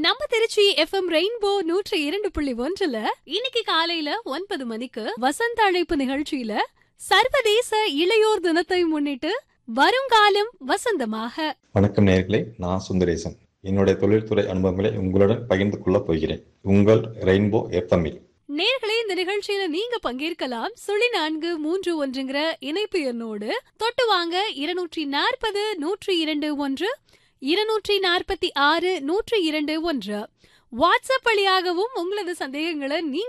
நம்ம Trichy FM rainbow நூற்றி இரண்டு புள்ளி ஒன்றுல இன்னைக்கு காலையில ஒன்பது மணிக்கு வசந்த அழைப்பு நிகழ்ச்சியில சர்வதேச இளையோர் தினத்தை முன்னிட்டு வருங்காலம் வசந்தமாக வணக்கம் நேர்களே நான் சுந்தரேசன் என்னுடைய தொழில்துறை அனுபவங்களை உங்களுடன் பகிர்ந்து கொள்ளப் போகிறேன் உங்கள் ரெயின்போ எஃப்எம்மில் நேர்களே இந்த நிகழ்ச்சியில நீங்க பங்கேற்கலாம் சுழி நான்கு மூன்று ஒன்றுங்கிற இணைப்பு எண்ணோடு தொட்டு வாங்க இருநூற்றி நாற்பது நூற்றி இரண்டு ஒன்று இருநூற்றி நாற்பத்தி ஆறு நூற்றி இரண்டு ஒன்று வாட்ஸ்அப் வழியாகவும் உங்களது சந்தேகங்களை நீங்க